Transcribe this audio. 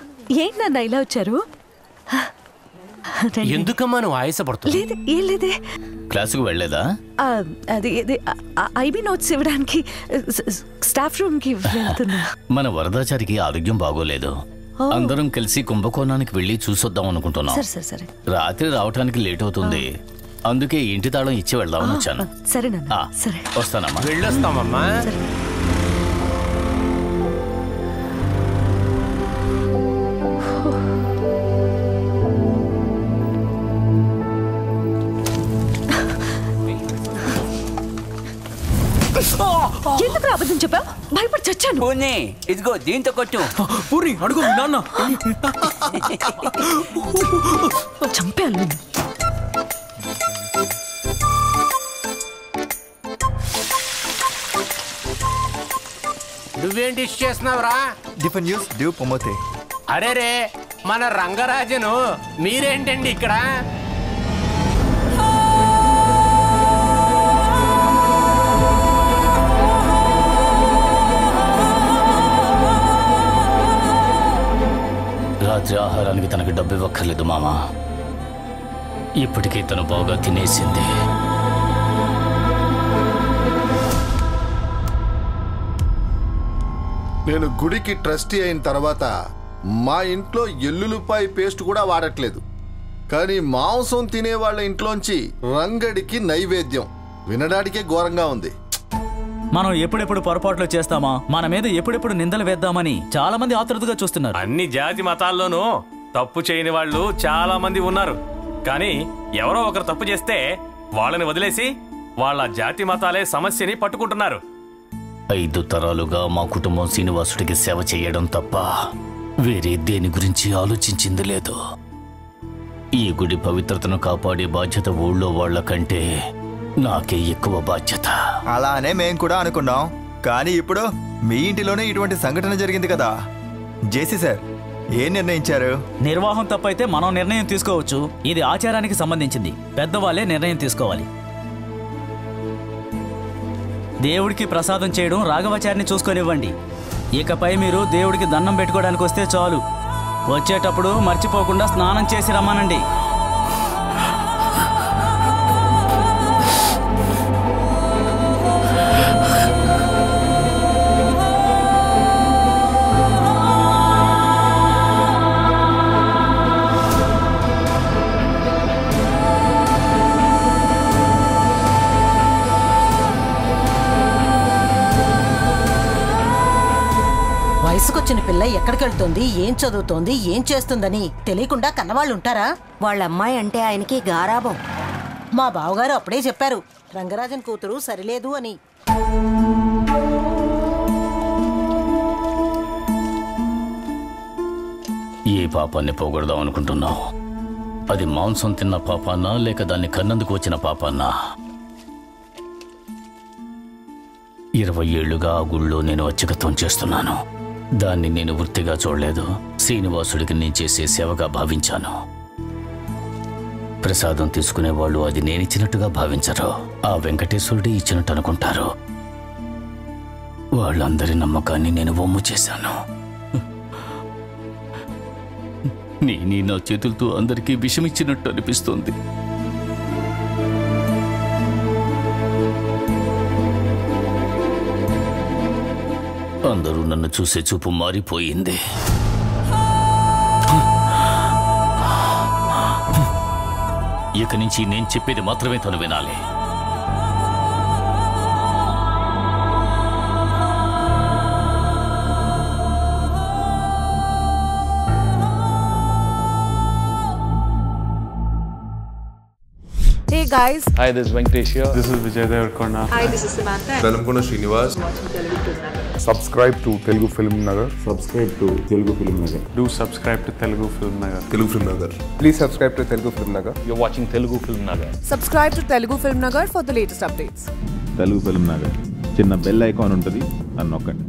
ఏంటి నాన్న ఇలా వచ్చారు రండి. ఎందుకమ్మా నువ్వు ఆయాసపడుతుంది లేదు ఏం లేదే క్లాసుకు వెళ్ళలేదా ఆ, అది ఇది ఐబీ నోట్స్ ఇవ్వడానికి స్- స్- స్టాఫ్ రూమ్ కి వెళ్తున్నా మన వరదాచారికి ఆరోగ్యం బాగోలేదు అందరం కలిసి కుంభకోణానికి వెళ్ళి చూసొద్దాం అనుకుంటున్నాం సరే సరే సరే రాత్రి రావటానికి లేట్ అవుతుంది అందుకే ఇంటి తాళం ఇచ్చి వెళ్దామని వచ్చాను సరే నాన్న ఆ, సరే వస్తానమ్మా వెళ్ళొస్తామమ్మా సరే ఎందుకు అబద్ధం చెప్పావు భయపడి చచ్చాను పోనీ ఇదిగో దీంతో కొట్టు పూరి అడుగు మీ నాన్న చంపాను నిన్ను. నువ్వేం డిష్ చేస్తున్నావురా Different news due promote. అరే రే మన రంగరాజును మీరేంటండి ఇక్కడ రాత్రి ఆహారానికి తనకి డబ్బు ఇవ్వక్కర్లేదు మామ ఇప్పటికే తను బాగా తినేసింది నేను గుడికి ట్రస్టీ అయిన తర్వాత మా ఇంట్లో ఎల్లుల్లిపాయ పేస్ట్ కూడా వాడట్లేదు కానీ మాంసం తినే వాళ్ళ ఇంట్లోంచి రంగడికి నైవేద్యం వినడానికే ఘోరంగా ఉంది మనం ఎప్పుడెప్పుడు పొరపాట్లు చేస్తామా మన మీద ఎప్పుడెప్పుడు నిందలు వేద్దామని చాలా మంది ఆతృతగా చూస్తున్నారు అన్ని జాతి మతాల్లోనూ తప్పు చేయని వాళ్ళు చాలా మంది ఉన్నారు కానీ ఎవరో ఒకరు తప్పు చేస్తే వాళ్ళని వదిలేసి వాళ్ళ జాతి మతాలే సమస్యని పట్టుకుంటున్నారు ఐదు తరాలుగా మా కుటుంబం శ్రీనివాసుడికి సేవ చేయడం తప్ప వేరే దేని గురించి ఆలోచించింది లేదు ఈ గుడి పవిత్రతను కాపాడే బాధ్యత ఊళ్ళో వాళ్ళ కంటే నాకే ఎక్కువ బాధ్యత అలానే మేం కూడా అనుకున్నాం కానీ ఇప్పుడు మీ ఇంటిలోనే ఇటువంటి సంఘటన జరిగింది కదా జేసీ సార్ ఏం నిర్ణయించారు నిర్వాహం తప్పైతే మనం నిర్ణయం తీసుకోవచ్చు ఇది ఆచారానికి సంబంధించింది పెద్దవాళ్ళే నిర్ణయం తీసుకోవాలి దేవుడికి ప్రసాదం చేయడం రాఘవాచారిని చూసుకొనివ్వండి ఇకపై మీరు దేవుడికి దండం పెట్టుకోవడానికి వస్తే చాలు వచ్చేటప్పుడు మర్చిపోకుండా స్నానం చేసి రమ్మనండి వయసుకొచ్చిన పిల్ల ఎక్కడికి వెళ్తుంది ఏం చదువుతోంది ఏం చేస్తుందని తెలియకుండా కన్నవాళ్ళు ఉంటారా వాళ్ళ అమ్మాయి అంటే ఆయనకి గారాబం మా బావగారు అప్పుడే చెప్పారు రంగరాజన్ కూతురు సరిలేదు అని ఏ పాపాన్ని పోగొడదాం అనుకుంటున్నావు అది మాంసం తిన్న పాపాన్నా లేక దాన్ని కన్నందుకు వచ్చిన పాపాన్నా ఇరవై ఏళ్లుగా ఆ గుళ్ళో నేను అచ్చకత్వం చేస్తున్నాను దాన్ని నేను వృత్తిగా చూడలేదు శ్రీనివాసుడికి నేను చేసే సేవగా భావించాను ప్రసాదం తీసుకునే వాళ్ళు అది నేనిచ్చినట్టుగా భావించరు ఆ వెంకటేశ్వరుడే ఇచ్చినట్టు అనుకుంటారు వాళ్ళందరి నమ్మకాన్ని నేను వమ్ము చేశాను నేనే నా చేతులతో అందరికీ విషమిచ్చినట్టు అనిపిస్తోంది అందరూ నన్ను చూసే చూపు మారిపోయింది ఇక నుంచి నేను చెప్పేది మాత్రమే తను వినాలి Hey guys, Hi, this is Venkatesh here. This is Vijay Devarkonda. hi, this is Samantha. Velankonda Srinivas subscribe to Telugu film Nagar subscribe to Telugu film Nagar Do subscribe to Telugu Film Nagar. Telugu film Nagar please subscribe to Telugu film Nagar You're watching Telugu Film Nagar. Subscribe to Telugu Film Nagar for the latest updates. Telugu film Nagar చిన్న bell icon ఉంటుంది అని నొక్కండి